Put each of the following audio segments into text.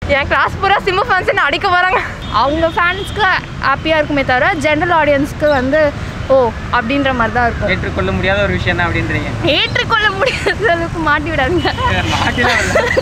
என் class பூரா Simbu fans என்ன அடிக்க வராங்க அவங்க ஃபேன்ஸ்க்கு ஹாப்பியாக இருக்குமே தவிர ஜென்ரல் ஆடியன்ஸ்க்கு வந்து ஓ அப்படின்ற மாதிரி தான் இருக்கும் ஏற்றுக்கொள்ள முடியாத ஒரு விஷயம் தான் அப்படின்றீங்க ஏற்றுக்கொள்ள முடியாத அளவுக்கு மாட்டி விடாதீங்க மாட்டிலாம்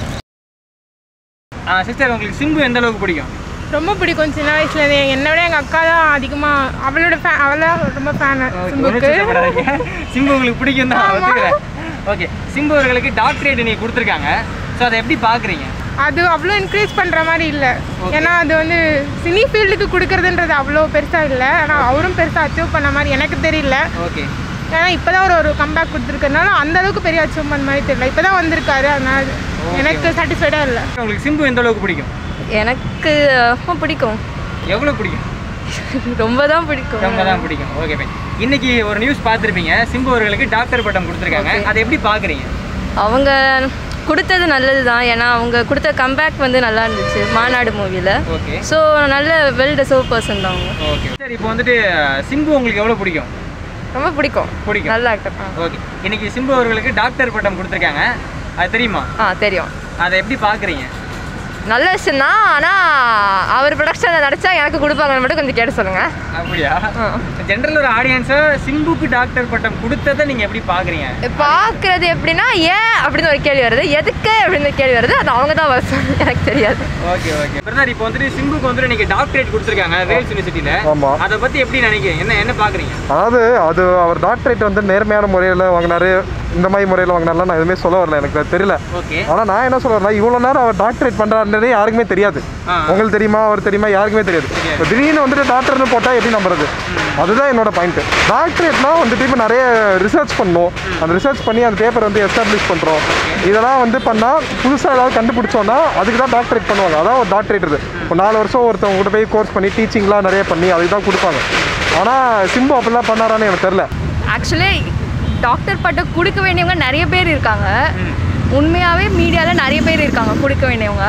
ஆ சிஸ்டர் உங்களுக்கு சிம்பு எந்த அளவுக்கு பிடிக்கும் ரொம்ப பிடிக்கும் சின்ன வயசுலேருந்து என்னை விட எங்கள் அக்கா தான் அதிகமாக அவளோட ஃபேன் அவளை ரொம்ப ஃபேன் சிம்புக்கு உணர்ச்சிவசப்படாதீங்க. சிம்பு உங்களுக்கு பிடிக்கும் தான் ஒத்துக்கிறேன் ஓகே சிம்பு அவர்களுக்கு டாக்டரேட் நீ கொடுத்துருக்காங்க ஸோ அதை எப்படி பார்க்குறீங்க அது அவ்வளோ என்கரேஜ் பண்ணுற மாதிரி இல்லை ஏன்னா அது வந்து சினி ஃபீல்டுக்கு கொடுக்கறதுன்றது அவ்வளோ பெருசாக இல்லை ஆனால் அவரும் பெருசாக அச்சீவ் பண்ண மாதிரி எனக்கு தெரியல ஓகே ஏன்னா இப்போ தான் ஒரு ஒரு கம்பேக் கொடுத்துருக்கறனால அந்த அளவுக்கு பெரிய அச்சீவ்மெண்ட் மாதிரி தெரியல இப்போ தான் வந்திருக்காரு அதனால் எனக்கு சாட்டிஸ்ஃபைடாக இல்லை உங்களுக்கு சிம்பு எந்த அளவுக்கு பிடிக்கும் எனக்கு ரொம்ப பிடிக்கும் எவ்வளோ பிடிக்கும் ரொம்ப தான் பிடிக்கும் ரொம்ப தான் பிடிக்கும் ஓகே ஃபைன் இன்னைக்கு ஒரு நியூஸ் பார்த்துருப்பீங்க சிம்பு அவர்களுக்கு டாக்டர் பட்டம் கொடுத்துருக்காங்க அதை எப்படி பார்க்குறீங்க அவங்க கொடுத்தது நல்லது தான் ஏன்னா அவங்க கொடுத்த கம்பேக் வந்து நல்லா இருந்துச்சு மாநாடு மூவியில் ஓகே ஸோ நல்ல வெல் டிசர்வ் பர்சன் தான் அவங்க ஓகே சரி இப்போ வந்துட்டு சிம்பு உங்களுக்கு எவ்வளோ பிடிக்கும் ரொம்ப பிடிக்கும் பிடிக்கும் நல்ல ஆக்டர் ஓகே இன்னைக்கு சிம்பு அவர்களுக்கு டாக்டர் பட்டம் கொடுத்துருக்காங்க அது தெரியுமா ஆ தெரியும் அதை எப்படி பார்க்குறீங்க நல்ல விஷயம் தான் ஆனால் அவர் ப்ரொடக்ஷனில் நடிச்சா எனக்கு கொடுப்பாங்கன்னு மட்டும் கொஞ்சம் கேட்டு சொல்லுங்கள் அப்படியா ஜென்ரல் ஒரு ஆடியன்ஸை சிம்புக்கு டாக்டர் பட்டம் கொடுத்ததை நீங்கள் எப்படி பார்க்குறீங்க பார்க்குறது எப்படின்னா ஏன் அப்படின்னு ஒரு கேள்வி வருது எதுக்கு அப்படின்னு ஒரு கேள்வி வருது அது அவங்க தான் வர சொல்லணும். எனக்கு தெரியாது ஓகே ஓகே பிரதர் இப்போ வந்துட்டு சிம்புக்கு வந்துட்டு நீங்கள் டாக்டரேட் கொடுத்துருக்காங்க வேல்ஸ் யூனிவர்சிட்டியில் ஆமா. அதை பற்றி எப்படி நினைக்கிறீங்க என்ன என்ன பார்க்குறீங்க அதாவது அது அவர் டாக்டரேட் வந்து நேர்மையான முறையில் வாங்கினாரு இந்த மாதிரி முறையில் வாங்கினாலாம் நான் எதுவுமே சொல்ல வரல எனக்கு அது தெரியல ஓகே ஆனால் நான் என்ன சொல்ல வரேன்னா இவ்வளோ நேரம் அவர் டாக்டரேட் பண்ணுறாருன்றதே யாருக்குமே தெரியாது ஆ. உங்களுக்கு தெரியுமா அவர் தெரியுமா யாருக்குமே தெரியாது இப்போ திடீர்னு வந்துட்டு டாக்டர்னு போட்டால் எப்படி நம்புறது அதுதான் என்னோட பாயிண்ட் டாக்டரேட்னா வந்துட்டு இப்போ நிறைய ரிசர்ச் பண்ணணும் அந்த ரிசர்ச் பண்ணி அந்த பேப்பர் வந்து எஸ்டாப்ளிஷ் பண்ணுறோம் இதெல்லாம் வந்து பண்ணால் புதுசாக ஏதாவது கண்டுபிடிச்சோன்னா அதுக்கு தான் டாக்டரேட் பண்ணுவாங்க அதான் ஒரு டாக்டரேட் இது ஒரு நாலு வருஷம் ஒருத்தவங்க கூட போய் கோர்ஸ் பண்ணி டீச்சிங்லாம் நிறைய பண்ணி அதுக்கு தான் கொடுப்பாங்க ஆனால் சிம்பு அப்படிலாம் பண்ணாரான்னு எனக்கு தெரில ஆக்சுவலி டாக்டர் பட்டம் கொடுக்க வேண்டியவங்க நிறைய பேர் இருக்காங்க உண்மையாகவே மீடியாவில் நிறைய பேர் இருக்காங்க கொடுக்க வேண்டியவங்க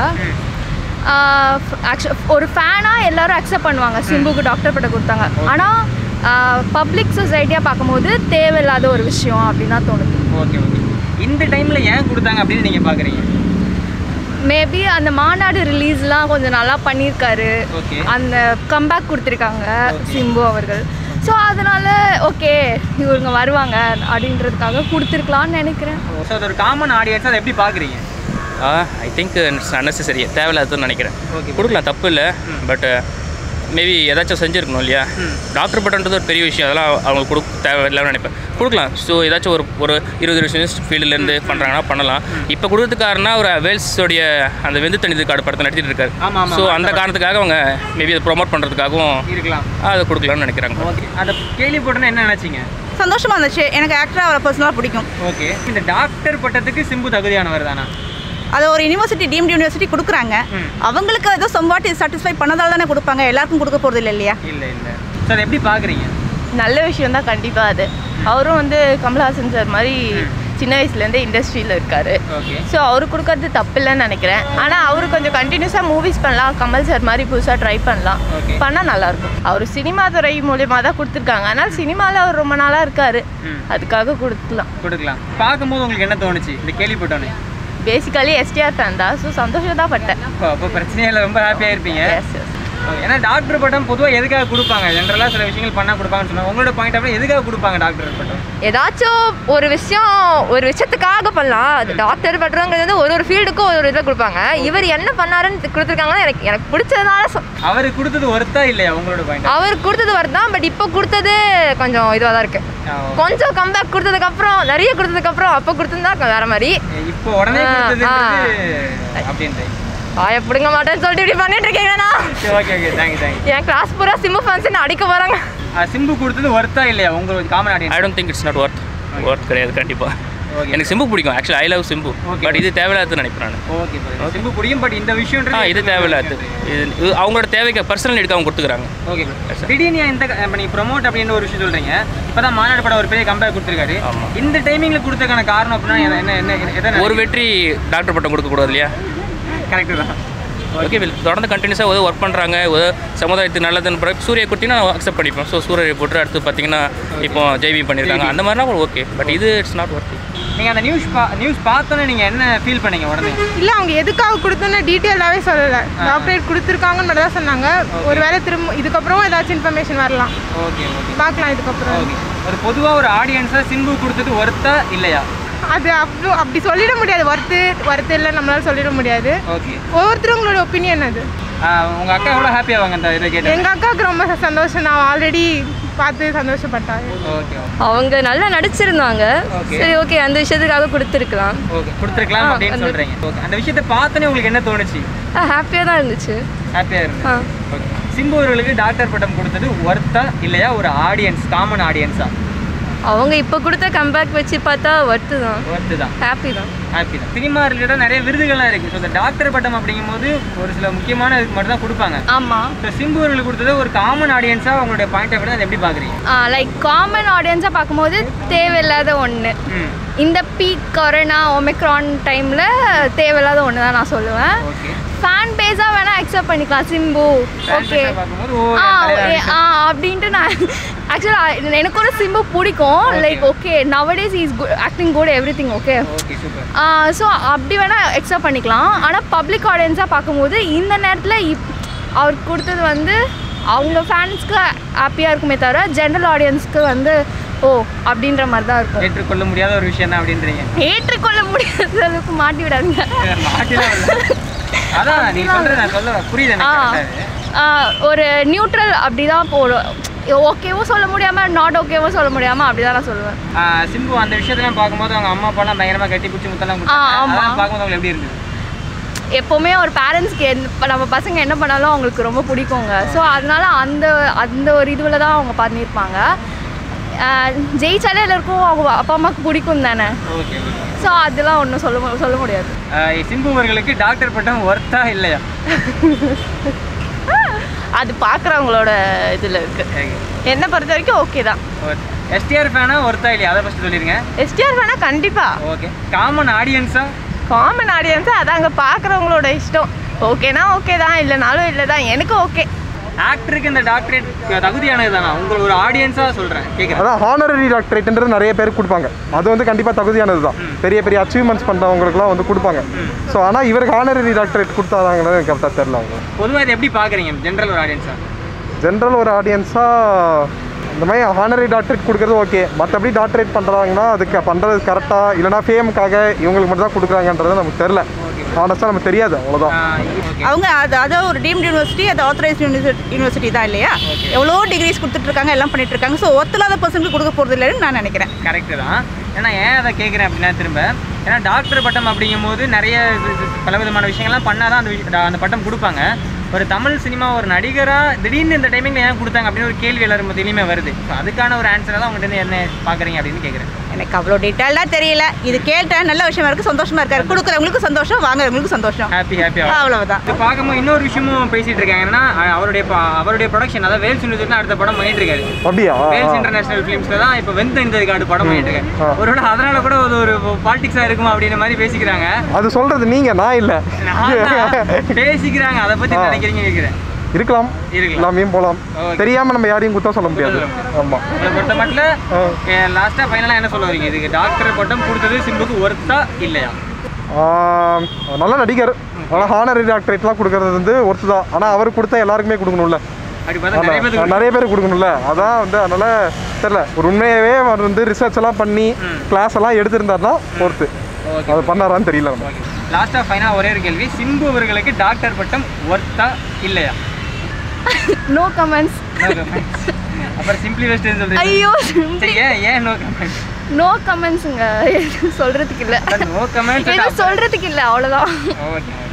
ஆக்சுவல் ஒரு ஃபேனாக எல்லாரும் அக்செப்ட் பண்ணுவாங்க சிம்புக்கு டாக்டர் பட்டம் கொடுத்தாங்க ஆனால் பப்ளிக் சொசைட்டியாக பார்க்கும்போது தேவையில்லாத ஒரு விஷயம் அப்படின்னு தான் தோணுது ஓகே ஓகே இந்த டைமில் ஏன் கொடுத்தாங்க அப்படின்னு நீங்கள் பார்க்குறீங்க மேபி அந்த மாநாடு ரிலீஸ்லாம் கொஞ்சம் நல்லா பண்ணியிருக்காரு ஓகே அந்த கம்பேக் கொடுத்துருக்காங்க சிம்பு அவர்கள் ஸோ அதனால ஓகே இவங்க வருவாங்க அப்படின்றதுக்காக கொடுத்துருக்கலான்னு நினைக்கிறேன் ஸோ அது ஒரு காமன் ஆடியன்ஸ் அதை எப்படி பார்க்குறீங்க ஐ திங்க் அன்னெசரி தேவையில்லாதுன்னு நினைக்கிறேன் Okay. கொடுக்கலாம் தப்பு இல்லை பட் மேபி ஏதாச்சும் செஞ்சுருக்கணும் இல்லையா டாக்டர் பட்டன்றது ஒரு பெரிய விஷயம் அதெல்லாம் அவங்களுக்கு கொடுக்க தேவையில்லைன்னு நினைப்பேன் கொடுக்கலாம் ஸோ ஏதாச்சும் ஒரு ஒரு இருபது வருஷம் ஃபீல்டுலேருந்து பண்ணுறாங்கன்னா பண்ணலாம் இப்போ கொடுத்ததுக்காரனா ஒரு வேல்ஸோடைய அந்த வெந்து தண்ணி கார்டு படத்தை நடத்திட்டு இருக்காரு ஆமா, ஆமா. ஸோ அந்த காரணத்துக்காக அவங்க மேபி அதை ப்ரொமோட் பண்ணுறதுக்காகவும் இருக்கலாம் அதை கொடுக்கலாம்னு நினைக்கிறாங்க ஓகே அதை கேள்விப்பட்டோன்னா என்ன நினச்சிங்க சந்தோஷமா இருந்துச்சு எனக்கு ஆக்டராக அவரை பர்சனலாக பிடிக்கும் ஓகே இந்த டாக்டர் பட்டத்துக்கு சிம்பு தகுதியானவர் தானா அது ஒரு யூனிவர்சிட்டி டீம்டு யூனிவர்சிட்டி கொடுக்குறாங்க அவங்களுக்கு ஏதோ சொம்பாட்டி சாட்டிஸ்ஃபை பண்ணதால தானே கொடுப்பாங்க எல்லாருக்கும் கொடுக்க போகிறது இல்லை இல்லையா இல்லை இல்லை ஸோ அதை எப்படி பார்க்குறீங்க நல்ல விஷயம் தான் கண்டிப்பாக அது அவரும் வந்து கமல்ஹாசன் சார் மாதிரி சின்ன வயசுலேருந்தே இண்டஸ்ட்ரியில் இருக்காரு ஓகே ஸோ அவரு கொடுக்கறது தப்பு இல்லைன்னு நினைக்கிறேன் ஆனால் அவரு கொஞ்சம் கண்டினியூஸாக மூவிஸ் பண்ணலாம் கமல் சார் மாதிரி புதுசாக ட்ரை பண்ணலாம் Okay. பண்ணால் நல்லாயிருக்கும் அவர் சினிமா துறை மூலியமாக தான் கொடுத்துருக்காங்க ஆனால் சினிமாவில் அவர் ரொம்ப நாளாக இருக்காரு ம். அதுக்காக கொடுக்கலாம் கொடுக்கலாம் பார்க்கும்போது உங்களுக்கு என்ன தோணுச்சு இந்த கேள்விப்பட்டோன்னே பேசிக்கலி எஸ்டிஆர் ஃபேன் தான் ஸோ சந்தோஷம் தான் பட்டேன் அப்போ அப்போ பிரச்சனையே இல்லை ரொம்ப ஹாப்பியாக இருப்பீங்க எஸ் எஸ் Okay, ஏன்னா டாக்டர் பட்டம் பொதுவாக எதுக்காக கொடுப்பாங்க ஜென்ரலாக சில விஷயங்கள் பண்ணால் கொடுப்பாங்கன்னு சொன்னாங்க உங்களோட பாயிண்ட் ஆஃப் எதுக்காக கொடுப்பாங்க டாக்டர் பட்டம் ஏதாச்சும் ஒரு விஷயம் ஒரு விஷயத்துக்காக பண்ணலாம் அது டாக்டர் பண்றவங்கிறது வந்து ஒரு ஒரு ஃபீல்டுக்கும் ஒரு ஒரு இதில் கொடுப்பாங்க இவர் என்ன பண்ணாருன்னு கொடுத்துருக்காங்கன்னா எனக்கு எனக்கு பிடிச்சதுனால சொ- அவர் கொடுத்தது ஒர்த்தா இல்லையா உங்களோட பாயிண்ட் அவர் கொடுத்தது வருதான் பட் இப்போ கொடுத்தது கொஞ்சம் இதுவாக தான் இருக்கு கொஞ்சம் கம்பேக் கொடுத்ததுக்கு அப்புறம் நிறைய கொடுத்ததுக்கு அப்புறம் அப்போ கொடுத்துருந்தா வேற மாதிரி இப்போ உடனே ஆ, கொடுத்தது ஆ. அப்படின்றீங்க வாய பிடுங்க மாட்டேன்னு சொல்லிட்டு இப்படி பண்ணிட்டு இருக்கீங்கண்ணா சரி ஓகே ஓகே தேங்க்யூ தேங்க்யூ என் கிளாஸ் பூரா சிம்மு ஃபேன்ஸ் என்ன அடிக்க வராங்க சிம்பு கொடுத்தது ஒர்த்தா இல்லையா உங்களுக்கு common I audience don't think it's not worth worth கிடையாது கண்டிப்பாக Okay. எனக்கு சிம்பு பிடிக்கும் actually I love Simbu Okay. But இது தேவையில்லாதுன்னு நினைப்பேன் நான் ஓகே சிம்பு புரியும் பட் இந்த விஷயம் ஆ இது தேவையில்லாது இது இது அவங்களோட தேவைக்கு பர்சனல் எடுக்க அவங்க கொடுத்துக்கிறாங்க ஓகே திடீர்னு ஏன் இந்த இப்போ நீங்கள் ப்ரொமோட் அப்படின்னு ஒரு விஷயம் சொல்கிறீங்க இப்போ தான் மாநாடு படம் ஒரு பெரிய கம்பேர் கொடுத்துருக்காரு ஆமா. இந்த டைமிங்கில் கொடுத்ததுக்கான காரணம் அப்படின்னா என்ன என்ன என்ன எதனா ஒரு வெற்றி டாக்டர் பட்டம் கொடுக்கக்கூடாது இல்லையா கரெக்டு தான் ஓகே தொடர்ந்து கண்டினியூஸாக ஏதோ ஒர்க் பண்ணுறாங்க ஏதோ சமுதாயத்துக்கு நல்லதுன்னு பிறகு சூரிய குட்டி நான் அக்செப்ட் பண்ணிப்பேன் ஸோ சூரிய போட்டு அடுத்து பார்த்தீங்கன்னா இப்போ ஜெய்வி பண்ணியிருக்காங்க அந்த மாதிரினா ஓகே பட் இது இட்ஸ் நாட் ஒர்க் நீங்கள் அந்த நியூஸ் பா நியூஸ் பார்த்தோன்னே நீங்கள் என்ன ஃபீல் பண்ணீங்க உடனே இல்லை அவங்க எதுக்காக கொடுத்தோன்னு டீட்டெயிலாகவே சொல்லலை டாக்டரேட் கொடுத்துருக்காங்கன்னு மட்டும் தான் சொன்னாங்க ஒருவேளை திரும்ப இதுக்கப்புறம் ஏதாச்சும் இன்ஃபர்மேஷன் வரலாம் ஓகே ஓகே பார்க்கலாம் இதுக்கப்புறம் ஓகே ஒரு பொதுவாக ஒரு ஆடியன்ஸாக சிம்பு கொடுத்தது ஒர்த்தா இல்லையா அது அவ்வளோ அப்படி சொல்லிட முடியாது ஒர்த்து ஒர்த்து இல்லை நம்மளால சொல்லிட முடியாது ஓகே ஒவ்வொருத்தருங்களோட ஒப்பீனியன் அது உங்கள் அக்கா எவ்வளோ ஹாப்பி ஆவாங்க இந்த இதை கேட்டு எங்கள் அக்காவுக்கு ரொம்ப சந்தோஷம் நான் ஆல்ரெடி பார்த்து சந்தோஷப்பட்டாங்க ஓகே அவங்க நல்லா நடிச்சிருந்தாங்க Okay. சரி ஓகே அந்த விஷயத்துக்காக கொடுத்துருக்கலாம் ஓகே கொடுத்துருக்கலாம் ஆ, அப்படின்னு அந்த- சொல்கிறீங்க ஓகே அந்த விஷயத்தை பார்த்தோன்னே உங்களுக்கு என்ன தோணுச்சு ஹாப்பியாக தான் இருந்துச்சு ஹாப்பியாக ஆ. இருந்துச்சு ஓகே சிம்பு அவர்களுக்கு டாக்டர் பட்டம் கொடுத்தது ஒர்த்தா இல்லையா ஒரு ஆடியன்ஸ் காமன் ஆடியன்ஸா அவங்க இப்போ கொடுத்த கம்பேக் வச்சு பார்த்தா ஒர்த்து தான் ஒர்த்து தான் ஹாப்பி தான் ஹாப்பி தான் சினிமா ரிலேட்டடாக நிறைய விருதுகள்லாம் இருக்குது ஸோ இந்த டாக்டர் பட்டம் அப்படிங்கும்போது ஒரு சில முக்கியமான இதுக்கு மட்டும் தான் கொடுப்பாங்க ஆமாம் ஸோ சிம்பு அவர்களுக்கு கொடுத்தது ஒரு காமன் ஆடியன்ஸாக உங்களுடைய பாயிண்ட் ஆஃப் வியூ அதை எப்படி பார்க்குறீங்க லைக் காமன் ஆடியன்ஸாக பார்க்கும்போது தேவையில்லாத ஒன்று ம் இந்த பீக் கொரோனா ஒமிக்ரான் டைமில் தேவையில்லாத ஒன்று தான் நான் சொல்லுவேன் ஓகே ஃபேன் பேஸாக வேணால் அக்செப்ட் பண்ணிக்கலாம் சிம்பு ஓகே பார்க்கும்போது ஓ ஆ தலையில ஏ- ஆ அப்படின்ட்டு நான் ஆக்சுவலாக எனக்கு ஒரு சிம்பு பிடிக்கும் like okay nowadays is good acting good everything okay okay super so அப்படி வேணால் அக்செப்ட் பண்ணிக்கலாம் ஆனால் பப்ளிக் ஆடியன்ஸாக பார்க்கும்போது இந்த நேரத்தில் இப் அவர் கொடுத்தது வந்து அவங்க ஃபேன்ஸ்க்கு ஹாப்பியாக இருக்குமே தவிர ஜென்ரல் ஆடியன்ஸ்க்கு வந்து ஓ அப்படின்ற மாதிரி தான் இருக்கும் ஏற்றுக்கொள்ள முடியாத ஒரு விஷயம் தான் அப்படின்றீங்க ஏற்றுக்கொள்ள முடியாத அளவுக்கு மாட்டி விடாதுங்க மாட்டிலாம் இல்லை அதான் நீ சொல்றது நான் சொல்ல புரியுது ஆ எனக்கு correct ஆ. ஆ, ஒரு நியூட்ரல் அப்படி தான் போடும் ஓகேவும் சொல்ல முடியாமல் நாட் ஓகேவும் சொல்ல முடியாமல் அப்படி தான் நான் சொல்லுவேன் ஆ, சிம்பு அந்த விஷயத்தெல்லாம் பார்க்கும்போது அவங்க அம்மா அப்பாலாம் பயங்கரமா கட்டி பிடிச்சி முத்தெல்லாம் ஆ, கொடுத்தாங்க ஆமா. அதெல்லாம் பார்க்கும்போது உங்களுக்கு எப்படி இருந்தது எப்போவுமே ஒரு பேரண்ட்ஸ்க்கு என் இப்போ நம்ம பசங்க என்ன பண்ணாலும் அவங்களுக்கு ரொம்ப பிடிக்குங்க ஸோ அதனால அந்த அந்த ஒரு இதுவில் தான் அவங்க பண்ணியிருப்பாங்க ஆஹ் ஜெயிச்சாலே எல்லாருக்கும் அவங்க அப்பா அம்மாவுக்கு பிடிக்கும் தானே ஓகே ஓகே ஸோ அதெல்லாம் ஒன்றும் சொல்ல மு- சொல்ல முடியாது சிம்பு அவர்களுக்கு டாக்டர் பட்டம் ஒர்த்தா இல்லையா அது பார்க்குறவங்களோட இதில் இருக்குது என்னை பொறுத்த வரைக்கும் ஓகே தான் எஸ்டிஆர் ஃபேனா ஒர்த்தா இல்லையா அதை ஃபஸ்ட்டு சொல்லிடுங்க எஸ்டிஆர் வேணால் கண்டிப்பாக ஓகே காமன் ஆடியன்ஸா காமன் ஆடியன்ஸு அது அங்கே பார்க்குறவங்களோட இஷ்டம் ஓகேனா ஓகே தான் இல்லைனாலும் இல்லை தான் எனக்கு ஓகே ஆக்டருக்கு இந்த டாக்டரேட் தகுதியானது தானா உங்களை ஒரு ஆடியன்ஸாக சொல்கிறேன் கேட்குறேன் அதான் ஹானரரி டாக்டரேட்ன்றது நிறைய பேர் கொடுப்பாங்க அது வந்து கண்டிப்பாக தகுதியானது தான் பெரிய பெரிய அச்சீவ்மெண்ட்ஸ் பண்ணுறவங்களுக்குலாம் வந்து கொடுப்பாங்க ஸோ ஆனால் இவருக்கு ஹானரரி டாக்டரேட் கொடுத்தாதாங்கன்னு எனக்கு கரெக்டாக தெரில அவங்க பொதுவாக இதை எப்படி பார்க்குறீங்க ஜென்ரல் ஒரு ஆடியன்ஸாக ஜென்ரல் ஒரு ஆடியன்ஸாக இந்த மாதிரி ஹானரி டாக்டரேட் கொடுக்குறது ஓகே மற்றபடி டாக்டரேட் பண்ணுறாங்கன்னா அதுக்கு பண்ணுறது கரெக்டாக இல்லைனா ஃபேமுக்காக இவங்களுக்கு மட்டும் தான் கொடுக்குறாங்கன்றது நமக்கு தெரில ஆனஸ்ட்டாக நமக்கு தெரியாது அவ்வளோதான் ஓகே அவங்க அது அதாவது ஒரு டீம்டு யூனிவர்சிட்டி அது ஆத்தரைஸ் யூனிவர்சிட்டி தான் இல்லையா எவ்வளோ டிகிரிஸ் கொடுத்துட்டு இருக்காங்க எல்லாம் பண்ணிட்டு இருக்காங்க ஸோ ஒத்துலாத பர்சனுக்கு கொடுக்க போகிறது இல்லைன்னு நான் நினைக்கிறேன் கரெக்டு தான் ஏன்னா ஏன் அதை கேட்குறேன் அப்படின்னா திரும்ப ஏன்னா டாக்டர் பட்டம் அப்படிங்கும்போது நிறைய இது- இது பல விதமான விஷயங்கள்லாம் பண்ணால் தான் அந்த விஷ- அந்த பட்டம் கொடுப்பாங்க ஒரு தமிழ் சினிமா ஒரு நடிகராக திடீர்னு இந்த டைமிங்கில் ஏன் கொடுத்தாங்க அப்படின்னு ஒரு கேள்வி எல்லாரும் மத்தியிலுமே வருது ஸோ அதுக்கான ஒரு ஆன்சரை தான் உங்கள்கிட்ட என்ன பார்க்குறீங்க அப்படின்னு கேட்குறேன் எனக்கு அவ்வளோ டீட்டெயிலாக தெரியல இது கேட்டேன் நல்ல விஷயமா இருக்குது சந்தோஷமா இருக்காரு கொடுக்குறவங்களுக்கு சந்தோஷம் வாங்குறவங்களுக்கு சந்தோஷம் ஹாப்பி ஹாப்பியாக அவ்வளவுதான் இது பார்க்கும்போது இன்னொரு விஷயமும் பேசிட்டு இருக்காங்க என்னன்னா அஹ் அவருடைய ப- அவருடைய ப்ரொடக்ஷன் அதாவது வேல்ஸ் யூனிவர்சிட்டி அடுத்த படம் பண்ணிட்டு இருக்காரு அப்படியா வேல்ஸ் இன்டர்நேஷனல் ஃபிலிம்ஸ்ல தான் இப்போ வெந்த இந்த காடு படம் பண்ணிட்டு ஆ. இருக்காரு ஒருவேளை அதனால கூட அது ஒரு பாலிடிக்ஸா இருக்குமா அப்படின்ற மாதிரி பேசிக்கிறாங்க அது சொல்கிறது நீங்கள் நான் இல்லை நான் தான் பேசிக்கிறாங்க அதை பத்தி ஆ. நினைக்கிறீங்க கேட்கிறேன் இருக்கலாம் இருக்கலாம். எல்லாமே போகலாம் Okay. தெரியாமல் நம்ம யாரையும் குத்தம் சொல்ல முடியாது ஆமாம் உங்களை பொறுத்த மட்டும் லாஸ்டா ஃபைனலா என்ன சொல்ல வரீங்க இதுக்கு டாக்டர் பட்டம் கொடுத்தது சிம்புக்கு ஒர்த்தா இல்லையா நல்ல நடிகர் ஆனால் ஹானரி டாக்டரேட்லாம் கொடுக்கறது வந்து ஒருத்து தான் ஆனால் அவர் கொடுத்தா எல்லாருக்குமே கொடுக்கணும்ல அப்படி பார்த்தா நிறைய அதான், பேருக்கு நிறைய பேர் கொடுக்கணும்ல அதான் வந்து அதனால தெரியல ஒரு உண்மையாகவே அவர் வந்து ரிசர்ச் எல்லாம் பண்ணி கிளாஸ் எல்லாம் எடுத்திருந்தாருன்னா பொறுத்து Okay. அது பண்ணாரான்னு தெரியல நம்ம லாஸ்டா ஃபைனலா ஒரே ஒரு கேள்வி சிம்பு அவர்களுக்கு டாக்டர் பட்டம் ஒர்த்தா இல்லையா நோ கமெண்ட்ஸ் No comments. அப்புறம் சிம்பிளி வெஸ்ட் சொல்றீங்க ஐயோ சரி, ஏன் ஏன் நோ கமெண்ட் நோ கமெண்ட்ஸுங்க எதுவும் சொல்கிறதுக்கு இல்லை நோ கமெண்ட் எதுவும் சொல்கிறதுக்கு இல்லை அவ்வளோதான் ஓகே